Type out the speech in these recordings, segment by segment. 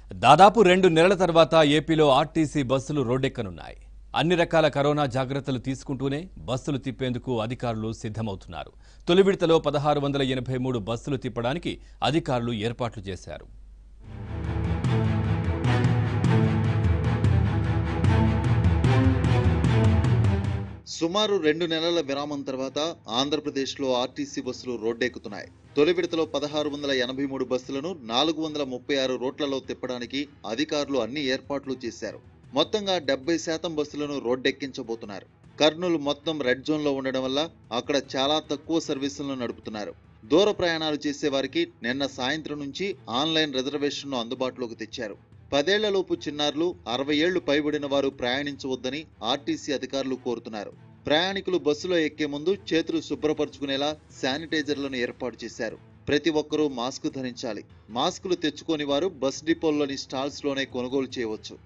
దాదాపు రెండు నెలల తర్వాత ఏపీలో ఆర్టీసీ బస్సులు రోడ్డెక్కనున్నాయి అన్ని రకాల కరోనా జాగ్రత్తలు తీసుకుంటూనే బస్సులు తిప్పేందుకు అధికారులు సిద్ధమవుతున్నారు తొలి విడతలో పదహారు వందల ఎనభై మూడు బస్సులు తిప్పడానికి అధికారులు ఏర్పాట్లు చేశారు సుమారు రెండు నెలల విరామం తర్వాత ఆంధ్రప్రదేశ్లో ఆర్టీసీ బస్సులు రోడ్డెక్కుతున్నాయి తొలి విడతలో పదహారు వందల ఎనభై మూడు బస్సులను నాలుగు వందల ముప్పై ఆరు రోడ్లలో తిప్పడానికి అధికారులు అన్ని ఏర్పాట్లు చేశారు మొత్తంగా డెబ్బై శాతం బస్సులను రోడ్డెక్కించబోతున్నారు కర్నూలు మొత్తం రెడ్ జోన్లో ఉండడం వల్ల అక్కడ చాలా తక్కువ సర్వీసులను నడుపుతున్నారు దూర ప్రయాణాలు చేసే వారికి నిన్న సాయంత్రం నుంచి ఆన్లైన్ రిజర్వేషన్ను అందుబాటులోకి తెచ్చారు పదేళ్లలోపు చిన్నారులు అరవై ఏళ్లు పైబడిన వారు ప్రయాణించవద్దని ఆర్టీసీ అధికారులు కోరుతున్నారు ప్రయాణికులు బస్సులో ఎక్కే ముందు చేతులు శుభ్రపరచుకునేలా శానిటైజర్లను ఏర్పాటు చేశారు ప్రతి ఒక్కరూ మాస్క్ ధరించాలి మాస్కులు తెచ్చుకోని వారు బస్ డిపోల్లోని స్టాల్స్ లోనే కొనుగోలు చేయవచ్చు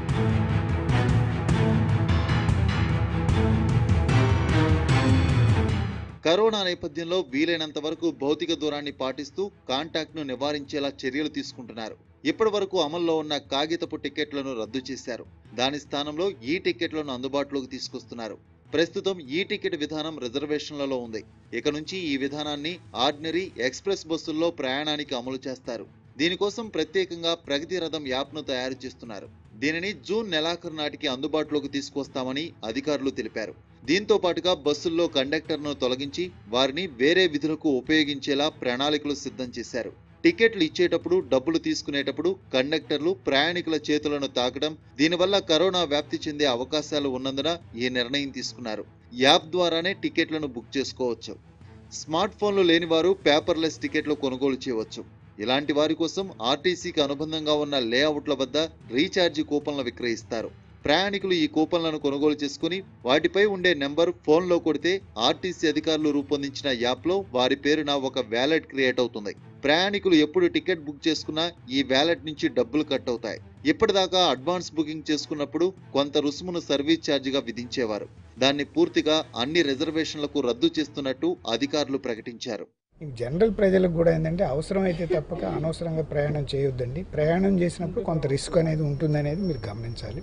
కరోనా నేపథ్యంలో వీలైనంత వరకు భౌతిక దూరాన్ని పాటిస్తూ కాంటాక్ట్ ను నివారించేలా చర్యలు తీసుకుంటున్నారు ఇప్పటి వరకు అమల్లో ఉన్న కాగితపు టికెట్లను రద్దు చేశారు దాని స్థానంలో ఈ టికెట్లను అందుబాటులోకి తీసుకొస్తున్నారు ప్రస్తుతం ఈ టికెట్ విధానం రిజర్వేషన్లలో ఉంది ఇక నుంచి ఈ విధానాన్ని ఆర్డినరీ ఎక్స్ప్రెస్ బస్సుల్లో ప్రయాణానికి అమలు చేస్తారు దీనికోసం ప్రత్యేకంగా ప్రగతి రథం యాప్ను తయారు చేస్తున్నారు దీనిని జూన్ నెలాఖరు నాటికి అందుబాటులోకి తీసుకొస్తామని అధికారులు తెలిపారు దీంతో పాటుగా బస్సుల్లో కండక్టర్ను తొలగించి వారిని వేరే విధులకు ఉపయోగించేలా ప్రణాళికలు సిద్ధం చేశారు టికెట్లు ఇచ్చేటప్పుడు డబ్బులు తీసుకునేటప్పుడు కండక్టర్లు ప్రయాణికుల చేతులను తాకడం దీనివల్ల కరోనా వ్యాప్తి చెందే అవకాశాలు ఉన్నందున ఈ నిర్ణయం తీసుకున్నారు యాప్ ద్వారానే టికెట్లను బుక్ చేసుకోవచ్చు స్మార్ట్ ఫోన్లు లేని వారు పేపర్లెస్ టికెట్లు కొనుగోలు చేయవచ్చు ఇలాంటి వారి కోసం ఆర్టీసీకి అనుబంధంగా ఉన్న లేఅవుట్ల వద్ద రీఛార్జ్ కూపన్లు విక్రయిస్తారు ప్రయాణికులు ఈ కూపన్లను కొనుగోలు చేసుకుని వాటిపై ఉండే నెంబర్ ఫోన్లో కొడితే ఆర్టీసీ అధికారులు రూపొందించిన యాప్లో వారి పేరున ఒక వ్యాలెట్ క్రియేట్ అవుతుంది ప్రయాణికులు ఎప్పుడు టికెట్ బుక్ చేసుకున్నా ఈ వ్యాలెట్ నుంచి డబ్బులు కట్ అవుతాయి ఇప్పటిదాకా అడ్వాన్స్ బుకింగ్ చేసుకున్నప్పుడు కొంత రుసుమును సర్వీస్ ఛార్జిగా విధించేవారు దాన్ని పూర్తిగా అన్ని రిజర్వేషన్లకు రద్దు చేస్తున్నట్టు అధికారులు ప్రకటించారు ఈ జనరల్ ప్రజలకు కూడా ఏంటంటే అవసరమైతే తప్పక అనవసరంగా ప్రయాణం చేయొద్దండి ప్రయాణం చేసినప్పుడు కొంత రిస్క్ అనేది ఉంటుందనేది మీరు గమనించాలి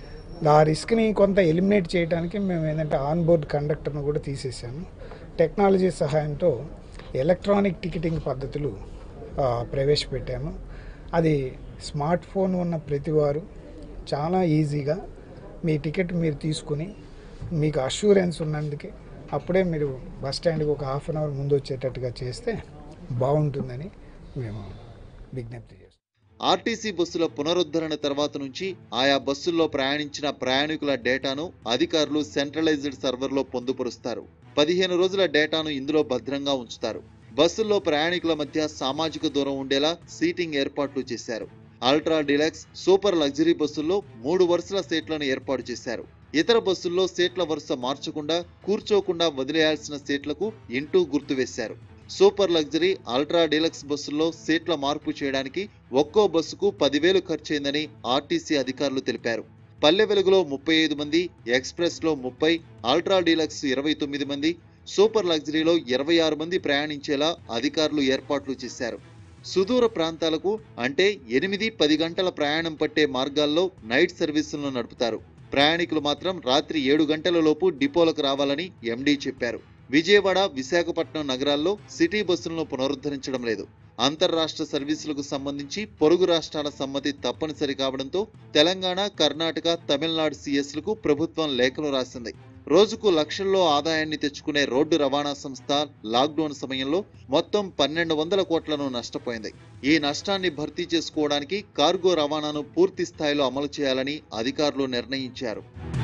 ఆ రిస్క్ని కొంత ఎలిమినేట్ చేయడానికి మేము ఏంటంటే ఆన్ బోర్డ్ కండక్టర్ను కూడా తీసేసాము టెక్నాలజీ సహాయంతో ఎలక్ట్రానిక్ టికెటింగ్ పద్ధతులు ఆ, ప్రవేశపెట్టాము అది స్మార్ట్ ఫోన్ ఉన్న ప్రతివారు చాలా ఈజీగా మీ టికెట్ మీరు తీసుకుని మీకు అష్యూరెన్స్ ఉన్నందుకే అప్పుడే మీరు బస్ స్టాండ్కి ఒక హాఫ్ అన్ అవర్ ముందు వచ్చేటట్టుగా చేస్తే బాగుంటుందని మేము విజ్ఞప్తి చేస్తాం ఆర్టీసీ బస్సుల పునరుద్ధరణ తర్వాత నుంచి ఆయా బస్సుల్లో ప్రయాణించిన ప్రయాణికుల డేటాను అధికారులు సెంట్రలైజ్డ్ సర్వర్లో పొందుపరుస్తారు పదిహేను రోజుల డేటాను ఇందులో భద్రంగా ఉంచుతారు బస్సుల్లో ప్రయాణికుల మధ్య సామాజిక దూరం ఉండేలా సీటింగ్ ఏర్పాట్లు చేశారు అల్ట్రా డిలక్స్ సూపర్ లగ్జరీ బస్సుల్లో మూడు వరుసల సీట్లను ఏర్పాటు చేశారు ఇతర బస్సుల్లో సీట్ల వరుస మార్చకుండా కూర్చోకుండా వదిలేయాల్సిన సీట్లకు ఇంటూ గుర్తు వేశారు సూపర్ లగ్జరీ అల్ట్రా డీలక్స్ బస్సుల్లో సీట్ల మార్పు చేయడానికి ఒక్కో బస్సుకు పదివేలు ఖర్చయిందని ఆర్టీసీ అధికారులు తెలిపారు పల్లె వెలుగులో ముప్పై ఐదు మంది ఎక్స్ప్రెస్ లో ముప్పై అల్ట్రా డీలక్స్ ఇరవై తొమ్మిది మంది సూపర్ లగ్జరీలో ఇరవై ఆరు మంది ప్రయాణించేలా అధికారులు ఏర్పాట్లు చేశారు సుదూర ప్రాంతాలకు అంటే ఎనిమిది పది గంటల ప్రయాణం పట్టే మార్గాల్లో నైట్ సర్వీసులను నడుపుతారు ప్రయాణికులు మాత్రం రాత్రి ఏడు గంటల లోపు డిపోలకు రావాలని ఎండీ చెప్పారు విజయవాడ విశాఖపట్నం నగరాల్లో సిటీ బస్సులను పునరుద్ధరించడం లేదు అంతర్రాష్ట్ర సర్వీసులకు సంబంధించి పొరుగు రాష్ట్రాల సమ్మతి తప్పనిసరి కావడంతో తెలంగాణ కర్ణాటక తమిళనాడు సిఎస్లకు ప్రభుత్వం లేఖలు రాసింది రోజుకు లక్షల్లో ఆదాయాన్ని తెచ్చుకునే రోడ్డు రవాణా సంస్థ లాక్డౌన్ సమయంలో మొత్తం పన్నెండు వందల కోట్లను నష్టపోయింది ఈ నష్టాన్ని భర్తీ చేసుకోవడానికి కార్గో రవాణాను పూర్తి స్థాయిలో అమలు చేయాలని అధికారులు నిర్ణయించారు